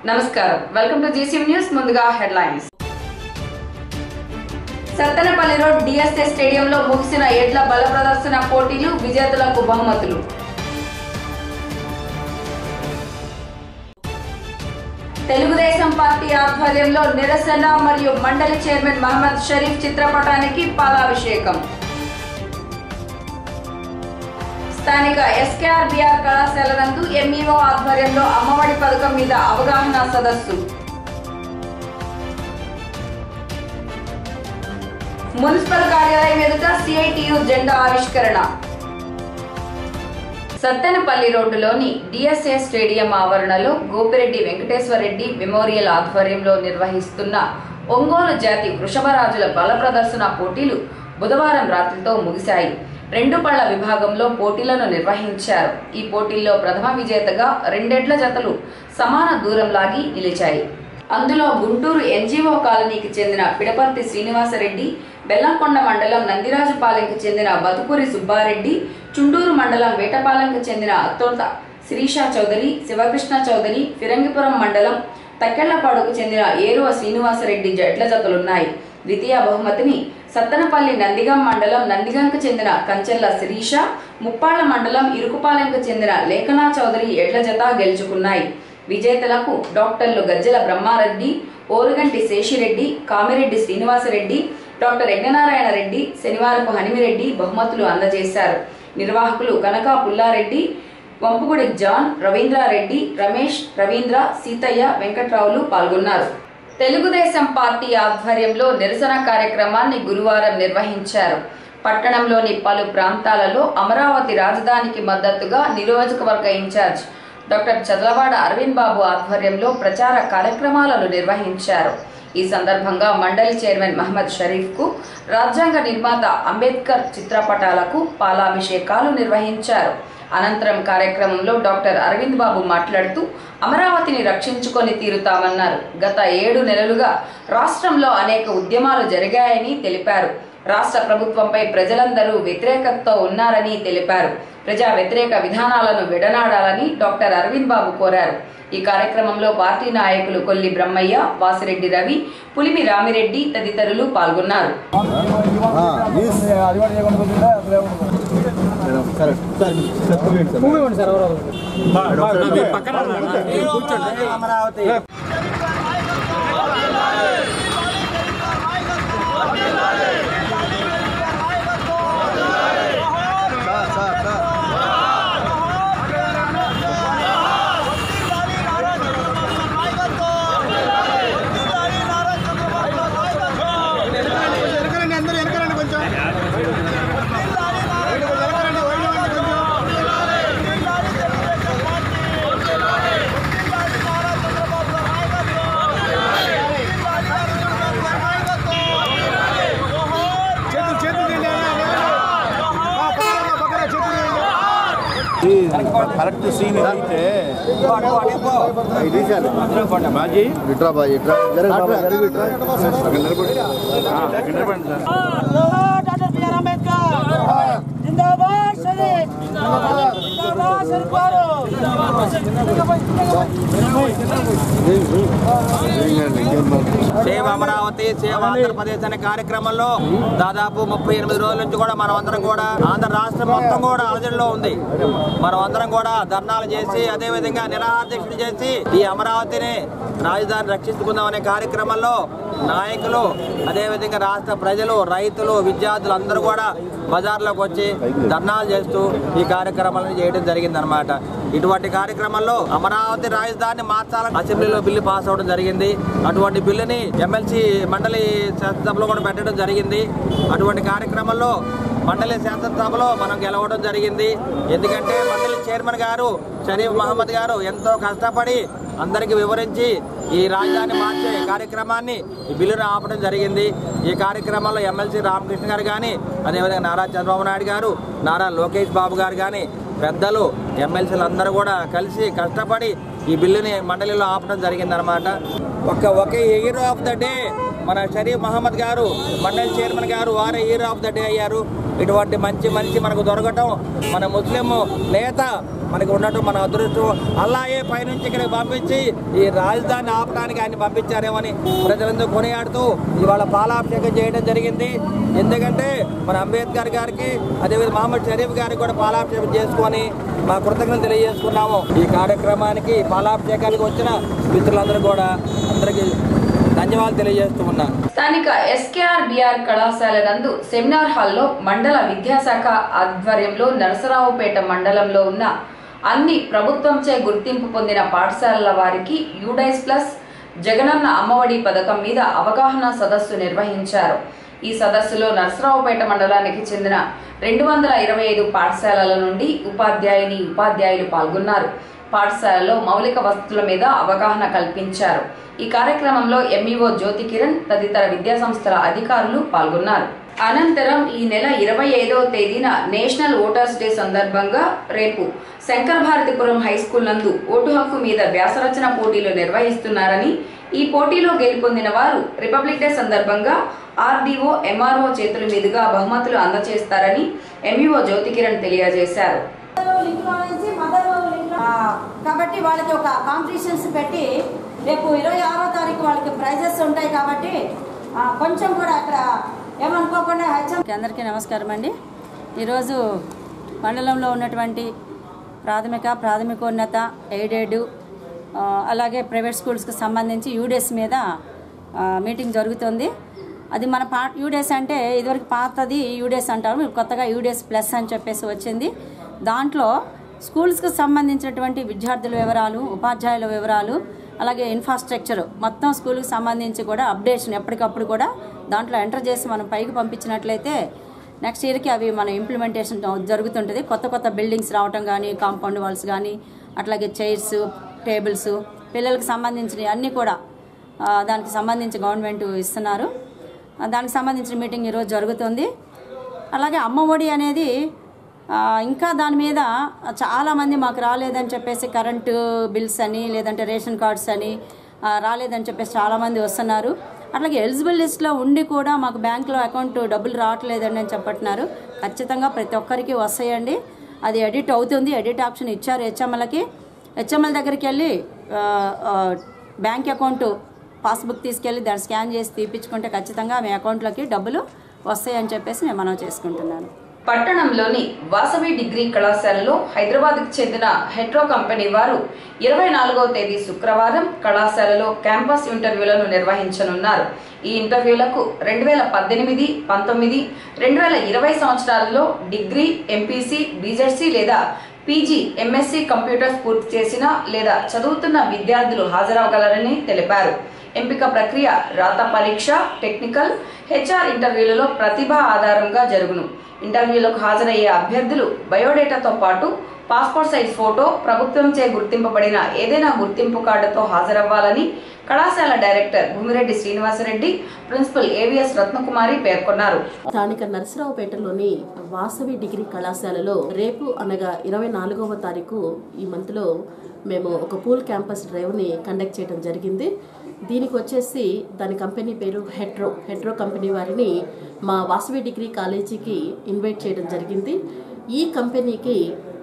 నమస్కారం welcome to GCV news ముందుగా headlines Sattenapalli road DSA స్టేడియంలో ముగిసిన ఎడ్ల బల ప్రదర్శన పోటీలు విజేతలకు బహుమతులు తెలుగుదేశం పార్టీ ఆధ్వర్యంలో నిరసన మరియు మండలి చైర్మన్ మహమ్మద్ షరీఫ్ చిత్రపటానికి పాలాభిషేకం స్థానిక ఎస్కేఆర్ బిఆర్ కళాశాల నందు ఎంఈఓ ఆధ్వర్యంలో అమ్మఒడి పథకం మీద అవగాహన సదస్సు మున్సిపల్ కార్యాలయం ఎదుట సిఐటియు జెండా ఆవిష్కరణ సత్తెనపల్లి రోడ్డులోని డిఎస్ఏ స్టేడియం ఆవరణలో గోపిరెడ్డి వెంకటేశ్వరరెడ్డి మెమోరియల్ ఆధ్వర్యంలో నిర్వహిస్తున్న ఒంగోలు జాతి వృషభరాజుల బల ప్రదర్శన పోటీలు బుధవారం రాత్రితో ముగిశాయి రెండు పళ్ల విభాగంలో పోటీలను నిర్వహించారు ఈ పోటీల్లో ప్రథమ విజేతగా రెండెడ్ల జతలు సమాన దూరం లాగి నిలిచాయి అందులో గుంటూరు ఎన్జీఓ కాలనీకి చెందిన పిడపర్తి శ్రీనివాసరెడ్డి బెల్లంకొండ మండలం నందిరాజుపాలెంకి చెందిన బతుకూరి సుబ్బారెడ్డి చుండూరు మండలం వేటపాలెంకి చెందిన అత్తోత శిరీషా చౌదరి శివకృష్ణ చౌదరి ఫిరంగిపురం మండలం తక్కెళ్లపాడుకు చెందిన ఏరువ శ్రీనివాసరెడ్డి జట్ల జతలున్నాయి ద్వితీయ బహుమతిని సత్తనపల్లి నందిగం మండలం నందిగంకు చెందిన కంచెల్ల శిరీష ముప్పాళ్ల మండలం ఇరుకుపాలెంకు చెందిన లేఖనా చౌదరి ఎడ్ల జత గెలుచుకున్నాయి విజేతలకు డాక్టర్లు గజ్జల బ్రహ్మారెడ్డి ఓరుగంటి శేషిరెడ్డి కామిరెడ్డి శ్రీనివాసరెడ్డి డాక్టర్ యజ్ఞనారాయణ రెడ్డి శనివారపు హనిమిరెడ్డి బహుమతులు అందజేశారు నిర్వాహకులు కనకా పుల్లారెడ్డి వంపుగుడి జాన్ రవీంద్రారెడ్డి రమేష్ రవీంద్ర సీతయ్య వెంకట్రావులు పాల్గొన్నారు తెలుగుదేశం పార్టీ ఆధ్వర్యంలో నిరసన కార్యక్రమాన్ని గురువారం నిర్వహించారు పట్టణంలోని పలు ప్రాంతాలలో అమరావతి రాజధానికి మద్దతుగా నియోజకవర్గ ఇన్ఛార్జ్ డాక్టర్ చదలవాడ అరవింద్ బాబు ఆధ్వర్యంలో ప్రచార కార్యక్రమాలను నిర్వహించారు ఈ సందర్భంగా మండలి చైర్మన్ మహమ్మద్ షరీఫ్ కు రాజ్యాంగ నిర్మాత అంబేద్కర్ చిత్రపటాలకు పాలాభిషేకాలు నిర్వహించారు అనంతరం కార్యక్రమంలో డాక్టర్ అరవింద్ బాబు మాట్లాడుతూ అమరావతిని రక్షించుకొని తీరుతామన్నారు గత ఏడు నెలలుగా రాష్ట్రంలో అనేక ఉద్యమాలు జరిగాయని తెలిపారు రాష్ట్ర ప్రభుత్వంపై ప్రజలందరూ వ్యతిరేకతతో ఉన్నారని తెలిపారు ప్రజా వ్యతిరేక విధానాలను విడనాడాలని డాక్టర్ అరవింద్ బాబు కోరారు ఈ కార్యక్రమంలో పార్టీ నాయకులు కొల్లి బ్రహ్మయ్య వాసిరెడ్డి రవి పులిమి రామిరెడ్డి తదితరులు పాల్గొన్నారు వెనకరండి అందరూ వెనకరండి కొంచెం వెనకరండి వైద్యం కొంచెం చేతులు చేతులు తీయండి. ఆ, పక్కన పక్కన చేతులు తీయండి. కరెక్ట్ సీన్ అయితే మాజీ ఇట్రా బాయ్ ఇట్రా జరగ బాబా జరగ ఇట్రా అక్కడ నిలబడి ఆ, అక్కడ నిలబడండి సార్ డాక్టర్ బిఆర్ అంబేద్కర్ జిందాబాద్ షరీఫ్ జిందాబాద్ షరీఫ్ గారు సేవ అమరావతి సేవ ఆంధ్రప్రదేశ్ అనే కార్యక్రమంలో దాదాపు ముప్పై ఎనిమిది రోజుల నుంచి కూడా మనం అందరం కూడా ఆంధ్ర రాష్ట్రం మొత్తం కూడా అలజడిలో ఉంది మనం అందరం కూడా ధర్నాలు చేసి అదే విధంగా నిరాహారదీక్షలు చేసి ఈ అమరావతిని రాజధాని రక్షించుకుందాం అనే కార్యక్రమంలో నాయకులు అదే విధంగా రాష్ట్ర ప్రజలు రైతులు విద్యార్థులు అందరూ కూడా బజార్లోకి వచ్చి ధర్నాలు చేస్తూ ఈ కార్యక్రమాలను చేయడం జరిగిందనమాట ఇటువంటి కార్యక్రమంలో అమరావతి రాజధాని మార్చాలని అసెంబ్లీలో బిల్లు పాస్ అవడం జరిగింది అటువంటి బిల్లుని ఎమ్మెల్సీ మండలి శాసనసభలో కూడా పెట్టడం జరిగింది అటువంటి కార్యక్రమంలో మండలి శాసనసభలో మనం గెలవడం జరిగింది ఎందుకంటే మండలి చైర్మన్ గారు షరీఫ్ మహమ్మద్ గారు ఎంతో కష్టపడి అందరికీ వివరించి ఈ రాజధాని మార్చే కార్యక్రమాన్ని ఈ బిల్లును ఆపడం జరిగింది ఈ కార్యక్రమంలో ఎమ్మెల్సీ రామకృష్ణ గారు కానీ అదేవిధంగా నారా చంద్రబాబు నాయుడు గారు నారా లోకేష్ బాబు గారు కానీ పెద్దలు ఎమ్మెల్సీలు అందరూ కూడా కలిసి కష్టపడి ఈ బిల్లుని మండలిలో ఆపడం జరిగిందనమాట ఒక ఒకే హీరో ఆఫ్ ద డే మన షరీఫ్ మహమ్మద్ గారు మండలి చైర్మన్ గారు వారే హీరో ఆఫ్ ద డే అయ్యారు ఇటువంటి మంచి మనిషి మనకు దొరకటం మన ముస్లిం నేత మనకి ఉన్నట్టు మన అదృష్టం అలాగే పైనుంచి ఇక్కడికి పంపించి ఈ రాజధాని ఆపడానికి ఆయన పంపించారేమని ప్రజలందరూ కొనియాడుతూ ఇవాళ పాలాభిషేకం చేయడం జరిగింది ఎందుకంటే మన అంబేద్కర్ గారికి అదేవిధంగా మహమ్మద్ షరీఫ్ గారికి కూడా పాలాభిషేకం చేసుకొని మా కృతజ్ఞతలు తెలియజేసుకున్నాము ఈ కార్యక్రమానికి పాలాభిషేకానికి వచ్చిన మిత్రులందరూ కూడా అందరికీ ధన్యవాదాలు తెలియజేస్తూ ఉన్నాను స్థానిక ఎస్కేఆర్ డిఆర్ కళాశాల నందు సెమినార్ హాల్లో మండల విద్యాశాఖ ఆధ్వర్యంలో నరసరావుపేట మండలంలో ఉన్న అన్ని ప్రభుత్వంచే గుర్తింపు పొందిన పాఠశాలల వారికి యూడైస్ ప్లస్ జగనన్న అమ్మఒడి పథకం మీద అవగాహన సదస్సు నిర్వహించారు ఈ సదస్సులో నరసరావుపేట మండలానికి చెందిన రెండు వందల ఇరవై ఐదు పాఠశాలల నుండి ఉపాధ్యాయుని ఉపాధ్యాయులు పాల్గొన్నారు పాఠశాలలో మౌలిక వసతుల మీద అవగాహన కల్పించారు ఈ కార్యక్రమంలో ఎంఈఓ జ్యోతి కిరణ్ తదితర విద్యాసంస్థల అధికారులు పాల్గొన్నారు అనంతరం ఈ నెల ఇరవై ఐదవ తేదీన నేషనల్ ఓటర్స్ డే సందర్భంగా రేపు శంకర భారతిపురం హై స్కూల్ నందు ఓటు హక్కు మీద వ్యాసరచన పోటీలు నిర్వహిస్తున్నారని ఈ పోటీలో గెలుపొందిన వారు రిపబ్లిక్ డే సందర్భంగా ఆర్డీఓ ఎంఆర్ఓ చేతుల మీదుగా బహుమతులు అందజేస్తారని ఎంఈఓ జ్యోతి కిరణ్ తెలియజేశారు లింక్లో నుంచి మదర్ లింక్లో ఆ, కాబట్టి వాళ్ళకి ఒక కాంపిటీషన్స్ పెట్టి రేపు ఇరవై ఆరో తారీఖు వాళ్ళకి ప్రైజెస్ ఉంటాయి కాబట్టి ఆ, కొంచెం కూడా అక్కడ ఏమనుకోకుండా హెచ్ఎం అందరికీ నమస్కారం అండి ఈరోజు మండలంలో ఉన్నటువంటి ప్రాథమిక ప్రాథమికోన్నత ఎయిడెడ్ ఆ, అలాగే ప్రైవేట్ స్కూల్స్కి సంబంధించి యూడేస్ మీద ఆ, మీటింగ్ జరుగుతుంది అది మన పా యూడేస్ అంటే ఇదివరకు పాతది యూడేస్ అంటారు ఇప్పుడు కొత్తగా యూడేస్ ప్లస్ అని చెప్పేసి వచ్చింది దాంట్లో స్కూల్స్కి సంబంధించినటువంటి విద్యార్థుల వివరాలు ఉపాధ్యాయుల వివరాలు అలాగే ఇన్ఫ్రాస్ట్రక్చర్ మొత్తం స్కూల్కి సంబంధించి కూడా అప్డేషన్ ఎప్పటికప్పుడు కూడా దాంట్లో ఎంటర్ చేసి మనం పైకి పంపించినట్లయితే నెక్స్ట్ ఇయర్కి అవి మన ఇంప్లిమెంటేషన్ జరుగుతుంటుంది కొత్త కొత్త బిల్డింగ్స్ రావటం కానీ కాంపౌండ్ వాల్స్ కానీ అట్లాగే చైర్స్ టేబుల్స్ పిల్లలకు సంబంధించినవి అన్నీ కూడా ఆ, దానికి సంబంధించి గవర్నమెంట్ ఇస్తున్నారు ఆ, దానికి సంబంధించిన మీటింగ్ ఈరోజు జరుగుతుంది అలాగే అమ్మ ఒడి అనేది ఆ, ఇంకా దాని మీద చాలామంది మాకు రాలేదని చెప్పేసి కరెంటు బిల్స్ అని లేదంటే రేషన్ కార్డ్స్ అని ఆ, రాలేదని చెప్పేసి చాలామంది వస్తున్నారు అట్లాగే ఎలిజిబుల్ లిస్ట్లో ఉండి కూడా మాకు బ్యాంకులో అకౌంట్ డబ్బులు రావట్లేదండి అని చెప్పట్టున్నారు ఖచ్చితంగా ప్రతి ఒక్కరికి వస్తాయండి అది ఎడిట్ అవుతుంది ఎడిట్ ఆప్షన్ ఇచ్చారు హెచ్ఎంఎల్కి హెచ్ఎంఎల్ దగ్గరికి వెళ్ళి ఆ, ఆ, బ్యాంక్ అకౌంట్ పాస్బుక్ తీసుకెళ్ళి దాన్ని స్కాన్ చేసి తీపించుకుంటే ఖచ్చితంగా మీ అకౌంట్లోకి డబ్బులు వస్తాయని చెప్పేసి నేను మనవి చేసుకుంటున్నాను పట్టణంలోని వాసవి డిగ్రీ కళాశాలలో హైదరాబాద్కు చెందిన హెట్రో కంపెనీ వారు ఇరవై నాలుగవ తేదీ శుక్రవారం కళాశాలలో క్యాంపస్ ఇంటర్వ్యూలను నిర్వహించనున్నారు ఈ ఇంటర్వ్యూలకు రెండు వేల పద్దెనిమిది పంతొమ్మిది రెండు వేల ఇరవై సంవత్సరాలలో డిగ్రీ ఎంపీసీ బీజెడ్సీ లేదా పీజీ ఎంఎస్సీ కంప్యూటర్స్ పూర్తి చేసిన లేదా చదువుతున్న విద్యార్థులు హాజరవగలరని తెలిపారు ఎంపిక ప్రక్రియ రాత పరీక్ష టెక్నికల్ హెచ్ఆర్ ఇంటర్వ్యూలలో ప్రతిభ ఆధారంగా జరుగును ఇంటర్వ్యూలకు హాజరయ్యే అభ్యర్థులు బయోడేటాతో పాటు పాస్పోర్ట్ సైజ్ ఫోటో ప్రభుత్వంచే గుర్తింపబడిన ఏదైనా గుర్తింపు కార్డుతో హాజరవ్వాలని కళాశాల director Bhumireddy Srinivasareddy principal AVS Ratnakumari పేర్కొన్నారు స్థానిక నరసరావుపేటలోని వాసవి డిగ్రీ కళాశాలలో రేపు అనగా ఇరవై నాలుగవ తారీఖు ఈ మంత్లో మేము ఒక పూల్ క్యాంపస్ డ్రైవ్ని కండక్ట్ చేయడం జరిగింది దీనికి వచ్చేసి దాని కంపెనీ పేరు హెట్రో హెట్రో కంపెనీ వారిని మా వాసవి డిగ్రీ కాలేజీకి ఇన్వైట్ చేయడం జరిగింది ఈ కంపెనీకి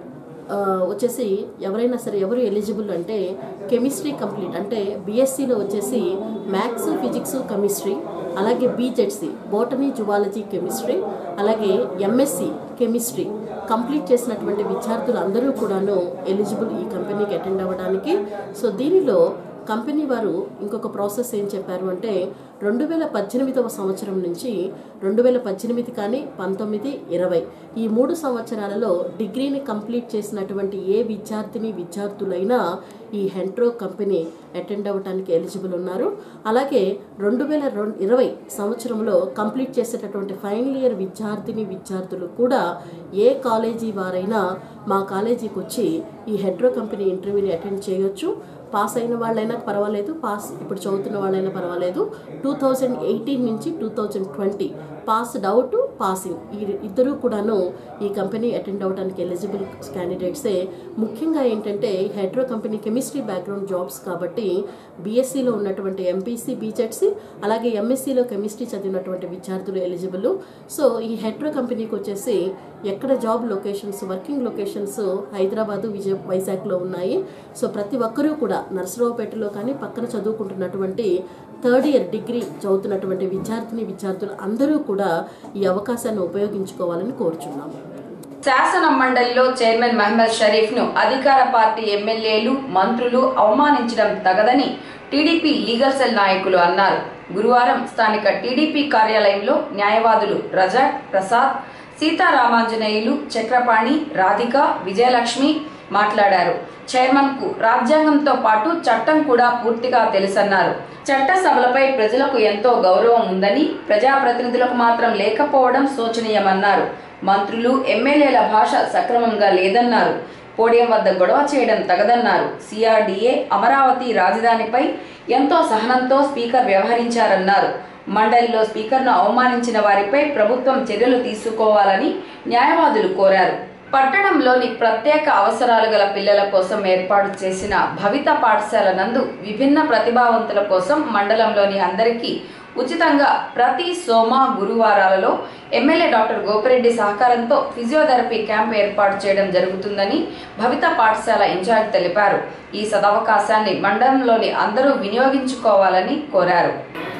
ఆ, వచ్చేసి ఎవరైనా సరే ఎవరు ఎలిజిబుల్ అంటే కెమిస్ట్రీ కంప్లీట్ అంటే బీఎస్సీలో వచ్చేసి మ్యాథ్స్ ఫిజిక్స్ కెమిస్ట్రీ అలాగే బీజెడ్సీ బోటనీ జువాలజీ కెమిస్ట్రీ అలాగే ఎంఎస్సి కెమిస్ట్రీ కంప్లీట్ చేసినటువంటి విద్యార్థులు అందరూ కూడాను ఎలిజిబుల్ ఈ కంపెనీకి అటెండ్ అవ్వడానికి సో దీనిలో కంపెనీ వారు ఇంకొక ప్రాసెస్ ఏం చెప్పారు అంటే రెండు వేల పద్దెనిమిదవ సంవత్సరం నుంచి రెండు వేల పద్దెనిమిది కానీ పంతొమ్మిది ఇరవై ఈ మూడు సంవత్సరాలలో డిగ్రీని కంప్లీట్ చేసినటువంటి ఏ విద్యార్థిని విద్యార్థులైనా ఈ హెంట్రో కంపెనీ అటెండ్ అవ్వడానికి ఎలిజిబుల్ ఉన్నారు అలాగే రెండు వేల రెండు ఇరవై సంవత్సరంలో కంప్లీట్ చేసేటటువంటి ఫైనల్ ఇయర్ విద్యార్థిని విద్యార్థులు కూడా ఏ కాలేజీ వారైనా మా కాలేజీకి వచ్చి ఈ హెడ్రో కంపెనీ ఇంటర్వ్యూని అటెండ్ చేయొచ్చు పాస్ అయిన వాళ్ళైనా పర్వాలేదు పాస్ ఇప్పుడు చదువుతున్న వాళ్ళైనా పర్వాలేదు టూ థౌజండ్ ఎయిటీన్ నుంచి two thousand twenty passed out passing ఈ ఇద్దరూ కూడాను ఈ కంపెనీ అటెండ్ అవ్వడానికి ఎలిజిబుల్ క్యాండిడేట్సే ముఖ్యంగా ఏంటంటే Hetero company chemistry background jobs కాబట్టి బీఎస్సీలో ఉన్నటువంటి ఎంపీసీ బీజెడ్సీ అలాగే ఎంఎస్సీలో కెమిస్ట్రీ చదివినటువంటి విద్యార్థులు ఎలిజిబుల్ సో ఈ హెడ్రో కంపెనీకి వచ్చేసి ఎక్కడ job locations working locations Hyderabad విజయ వైజాగ్లో ఉన్నాయి సో ప్రతి ఒక్కరూ కూడా నర్సరావుపేటలో కానీ పక్కన చదువుకుంటున్నటువంటి థర్డ్ ఇయర్ డిగ్రీ చదువుతున్నటువంటి విద్యార్థిని విద్యార్థులు అందరూ కూడా ఈ అవకాశాన్ని ఉపయోగించుకోవాలని కోరుచున్నాము శాసన మండలిలో చైర్మన్ మహమ్మద్ షరీఫ్ ను అధికార పార్టీ ఎమ్మెల్యేలు మంత్రులు అవమానించడం తగదని టీడీపీ లీగల్ సెల్ నాయకులు అన్నారు గురువారం స్థానిక టీడీపీ కార్యాలయంలో న్యాయవాదులు రజాక్ ప్రసాద్ సీతారామాంజనేయులు చక్రపాణి రాధిక విజయలక్ష్మి మాట్లాడారు చైర్మన్ కు రాజ్యాంగంతో పాటు చట్టం కూడా పూర్తిగా తెలుసన్నారు చట్ట సభలపై ప్రజలకు ఎంతో గౌరవం ఉందని ప్రజాప్రతినిధులకు మాత్రం లేకపోవడం శోచనీయమన్నారు మంత్రులు ఎమ్మెల్యేల భాష సక్రమంగా లేదన్నారు పోడియం వద్ద గొడవ చేయడం తగదన్నారు సిఆర్డీఏ అమరావతి రాజధానిపై ఎంతో సహనంతో స్పీకర్ వ్యవహరించారన్నారు మండలిలో స్పీకర్ను అవమానించిన వారిపై ప్రభుత్వం చర్యలు తీసుకోవాలని న్యాయవాదులు కోరారు పట్టణంలోని ప్రత్యేక అవసరాలు గల పిల్లల కోసం ఏర్పాటు చేసిన భవిత పాఠశాల నందు విభిన్న ప్రతిభావంతుల కోసం మండలంలోని అందరికీ ఉచితంగా ప్రతి సోమ గురువారాలలో ఎమ్మెల్యే డాక్టర్ గోపిరెడ్డి సహకారంతో ఫిజియోథెరపీ క్యాంప్ ఏర్పాటు చేయడం జరుగుతుందని భవిత పాఠశాల ఇన్ఛార్జ్ తెలిపారు ఈ సదవకాశాన్ని మండలంలోని అందరూ వినియోగించుకోవాలని కోరారు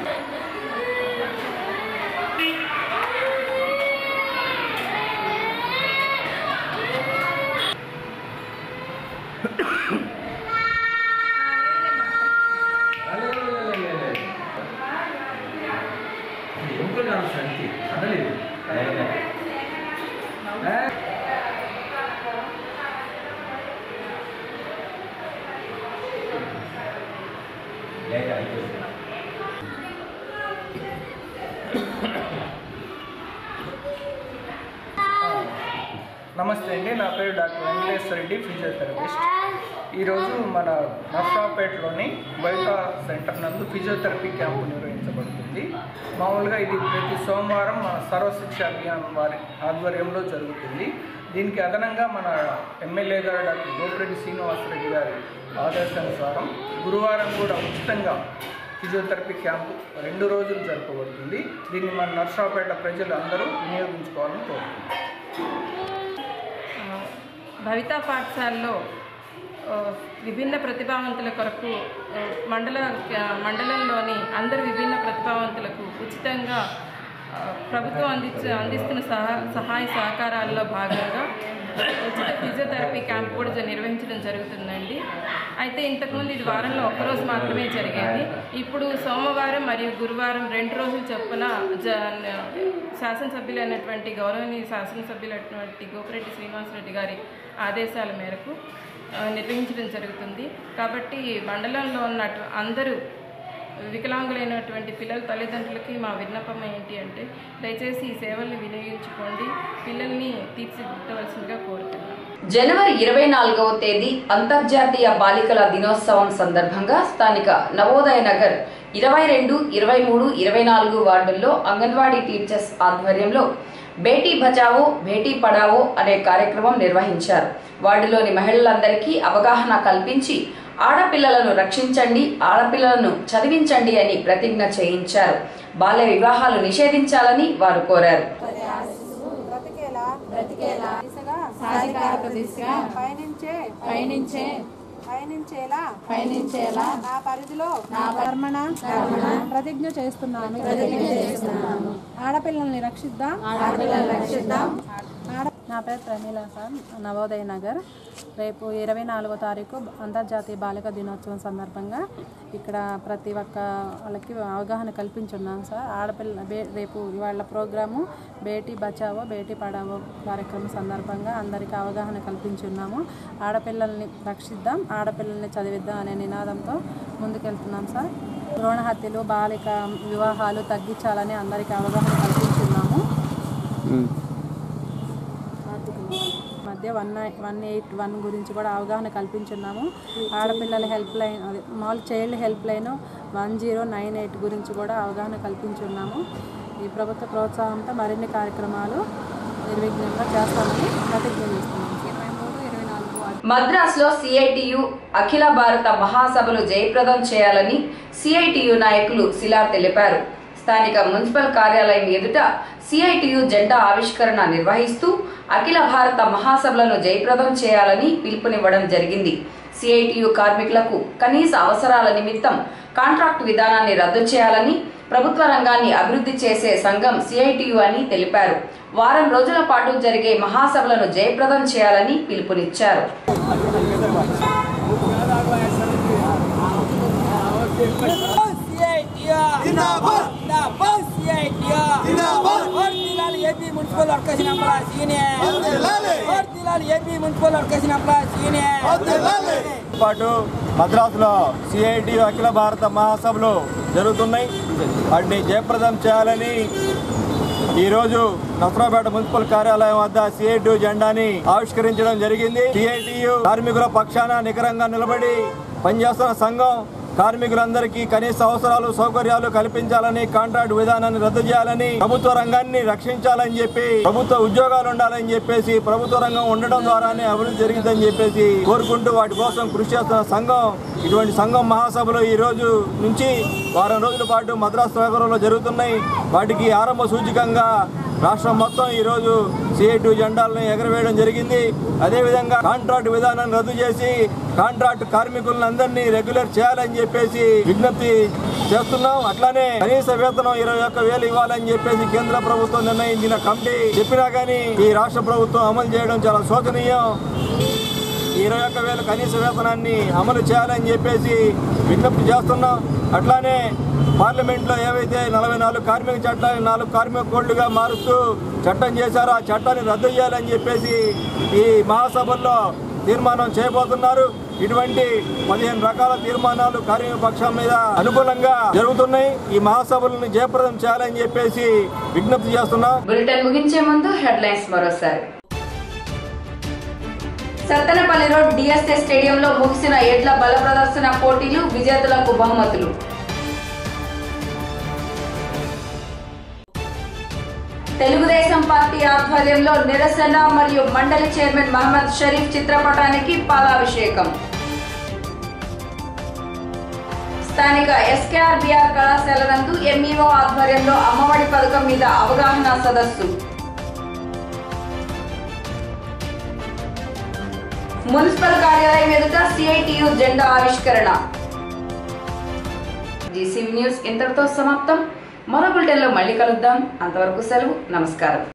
నమస్తే అండి నా పేరు డాక్టర్ వెంకటేశ్వర రెడ్డి ఫిజియోథెరపిస్ట్ ఈరోజు మన నర్సాపేటలోని బయట సెంటర్ నందు ఫిజియోథెరపీ క్యాంపు నిర్వహించబడుతుంది మామూలుగా ఇది ప్రతి సోమవారం మన సర్వశిక్ష అభియాన్ వారి ఆధ్వర్యంలో జరుగుతుంది దీనికి అదనంగా మన ఎమ్మెల్యే గారు డాక్టర్ గోపిరెడ్డి శ్రీనివాసరెడ్డి గారి ఆదేశానుసారం గురువారం కూడా ఉచితంగా ఫిజియోథెరపీ క్యాంపు రెండు రోజులు జరపబడుతుంది దీన్ని మన నర్సాపేట ప్రజలు అందరూ వినియోగించుకోవాలని కోరుతున్నాను భవిత పాఠశాలలో ఆ, విభిన్న ప్రతిభావంతుల కొరకు ఆ, మండల మండలంలోని అందరు విభిన్న ప్రతిభావంతులకు ఉచితంగా ఆ, ప్రభుత్వం అందించ అందిస్తున్న సహా సహాయ సహకారాల్లో భాగంగా ఉచిత ఫిజియోథెరపీ క్యాంప్ కూడా జ- నిర్వహించడం జరుగుతుందండి అయితే ఇంతకుముందు ఇది వారంలో ఒక్కరోజు మాత్రమే జరిగేది ఇప్పుడు సోమవారం మరియు గురువారం రెండు రోజులు చొప్పున జ శాసనసభ్యులైనటువంటి గౌరవనీయ శాసనసభ్యులైనటువంటి గోపిరెడ్డి శ్రీనివాసరెడ్డి గారి ఆదేశాల మేరకు ఆ, నిర్వహించడం జరుగుతుంది కాబట్టి మండలంలో ఉన్నట్టు అందరూ వికలాంగులైనటువంటి పిల్లల తల్లిదండ్రులకి మా విన్నపం ఏంటి అంటే దయచేసి ఈ సేవల్ని వినియోగించుకోండి పిల్లల్ని తీర్చిదిద్దవలసిందిగా కోరుతున్నాను జనవరి ఇరవై నాలుగవ తేదీ అంతర్జాతీయ బాలికల దినోత్సవం సందర్భంగా స్థానిక నవోదయ నగర్ ఇరవై రెండు ఇరవై మూడు ఇరవై నాలుగు వార్డుల్లో అంగన్వాడీ టీచర్స్ ఆధ్వర్యంలో బేటీ బచావో బేటీ పడావో అనే కార్యక్రమం నిర్వహించారు వార్డులోని మహిళలందరికీ అవగాహన కల్పించి ఆడపిల్లలను రక్షించండి ఆడపిల్లలను చదివించండి అని ప్రతిజ్ఞ చేయించారు బాల్య వివాహాలు నిషేధించాలని వారు కోరారు బ్రతికేలా బ్రతికేలా దిశగా సాధికారత దిశగా పయనించే పయనించే పయనించేలా పయనించేలా నా పరిధిలో నా కర్మణ కర్మణ ప్రతిజ్ఞ చేస్తున్నాను ప్రతిజ్ఞ చేస్తున్నాను. ఆడపిల్లల్ని రక్షిద్దాం ఆడపిల్లల్ని రక్షిద్దాం. ఆడ- నా పేరు ప్రమీల సార్ నవోదయ నగర్ రేపు ఇరవై నాలుగో తారీఖు అంతర్జాతీయ బాలిక దినోత్సవం సందర్భంగా ఇక్కడ ప్రతి ఒక్క వాళ్ళకి అవగాహన కల్పించున్నాం సార్ ఆడపిల్ల బే- రేపు ఇవాళ ప్రోగ్రాము బేటీ బచావో బేటీ పడావో కార్యక్రమం సందర్భంగా అందరికీ అవగాహన కల్పించున్నాము ఆడపిల్లల్ని రక్షిద్దాం ఆడపిల్లల్ని చదివిద్దాం అనే నినాదంతో ముందుకెళ్తున్నాం సార్ భ్రూణ హత్యలు బాలిక వివాహాలు తగ్గించాలని అందరికీ అవగాహన కల్పించున్నాము మధ్య మధ్య one nine one eight one గురించి కూడా అవగాహన కల్పించున్నాము ఆడపిల్లల హెల్ప్ లైన్ అదే మామూలు child help line one zero nine eight గురించి కూడా అవగాహన కల్పించున్నాము ఈ ప్రభుత్వ ప్రోత్సాహంతో మరిన్ని కార్యక్రమాలు నిర్విఘ్నంగా చేస్తామని ప్రతిజ్ఞ చేస్తున్నాము ఇరవై మూడు ఇరవై నాలుగు మద్రాసులో సిఐటియు అఖిల భారత మహాసభలు జయప్రదం చేయాలని సిఐటియు నాయకులు శిలార్ తెలిపారు స్థానిక మున్సిపల్ కార్యాలయం ఎదుట సిఐటియు జెండా ఆవిష్కరణ నిర్వహిస్తూ అఖిల భారత మహాసభలను జయప్రదం చేయాలని పిలుపునివ్వడం జరిగింది సిఐటియు కార్మికులకు కనీస అవసరాల నిమిత్తం కాంట్రాక్ట్ విధానాన్ని రద్దు చేయాలని ప్రభుత్వ రంగాన్ని అభివృద్ధి చేసే సంఘం సిఐటియు అని తెలిపారు వారం రోజుల పాటు జరిగే మహాసభలను జయప్రదం చేయాలని పిలుపునిచ్చారు AP municipal workers AP municipal workers పాటు మద్రాసులో సిఐటి అఖిల భారత మహాసభలు జరుగుతున్నాయి వాటిని జయప్రదం చేయాలని ఈరోజు నసరాపేట మున్సిపల్ కార్యాలయం వద్ద సిఐటి జెండాని ఆవిష్కరించడం జరిగింది సిఐటియు కార్మికుల పక్షాన నికరంగా నిలబడి పనిచేస్తున్న సంఘం కార్మికులందరికీ కనీస అవసరాలు సౌకర్యాలు కల్పించాలని కాంట్రాక్ట్ విధానాన్ని రద్దు చేయాలని ప్రభుత్వ రంగాన్ని రక్షించాలని చెప్పి ప్రభుత్వ ఉద్యోగాలు ఉండాలని చెప్పేసి ప్రభుత్వ రంగం ఉండడం ద్వారానే అభివృద్ధి జరిగిందని చెప్పేసి కోరుకుంటూ వాటి కోసం కృషి చేస్తున్న సంఘం ఇటువంటి సంఘం మహాసభలు ఈ రోజు నుంచి వారం రోజుల పాటు మద్రాసు నగరంలో జరుగుతున్నాయి వాటికి ఆరంభ సూచికంగా రాష్ట్రం మొత్తం ఈరోజు సిఐటి జెండాలను ఎగరవేయడం జరిగింది అదేవిధంగా కాంట్రాక్ట్ విధానాన్ని రద్దు చేసి కాంట్రాక్ట్ కార్మికులను అందరినీ రెగ్యులర్ చేయాలని చెప్పేసి విజ్ఞప్తి చేస్తున్నాం అట్లానే కనీస వేతనం ఇరవై ఒక్క వేలు ఇవ్వాలని చెప్పేసి కేంద్ర ప్రభుత్వం నిర్ణయించిన కమిటీ చెప్పినా కానీ ఈ రాష్ట్ర ప్రభుత్వం అమలు చేయడం చాలా శోచనీయం ఇరవై ఒక్క వేల కనీస వేతనాన్ని అమలు చేయాలని చెప్పేసి విజ్ఞప్తి చేస్తున్నాం అట్లానే పార్లమెంట్లో ఏవైతే నలభై నాలుగు కార్మిక చట్టాన్ని నాలుగు కార్మిక కోడ్లుగా మారుస్తూ చట్టం చేశారో ఆ చట్టాన్ని రద్దు చేయాలని చెప్పేసి ఈ మహాసభల్లో తీర్మానం చేయబోతున్నారు ఇటువంటి పదిహేను రకాల తీర్మానాలు కార్మిక పక్షం మీద అనుకూలంగా జరుగుతున్నాయి ఈ మహాసభలను జయప్రదం చేయాలని చెప్పేసి విజ్ఞప్తి చేస్తున్నాం బులెటిన్ ముగించే ముందు హెడ్లైన్స్ మరోసారి సత్తెనపల్లి రోడ్ డిఎస్ఏ స్టేడియంలో ముగిసిన ఎడ్ల బల ప్రదర్శన పోటీలు విజేతలకు బహుమతులు తెలుగుదేశం పార్టీ ఆధ్వర్యంలో నిరసన మరియు మండలి చైర్మన్ మహమ్మద్ షరీఫ్ చిత్రపటానికి పాలాభిషేకం స్థానిక ఎస్కేఆర్ బిఆర్ కళాశాల నందు ఎంఈఓ ఆధ్వర్యంలో అమ్మఒడి పథకం మీద అవగాహన సదస్సు మున్సిపల్ కార్యాలయం ఎదుట సిఐటియు జెండా ఆవిష్కరణ జీసీవీ న్యూస్ ఇంతటితో సమాప్తం మరో బులెటిన్లో మళ్ళీ కలుద్దాం అంతవరకు సెలవు నమస్కారం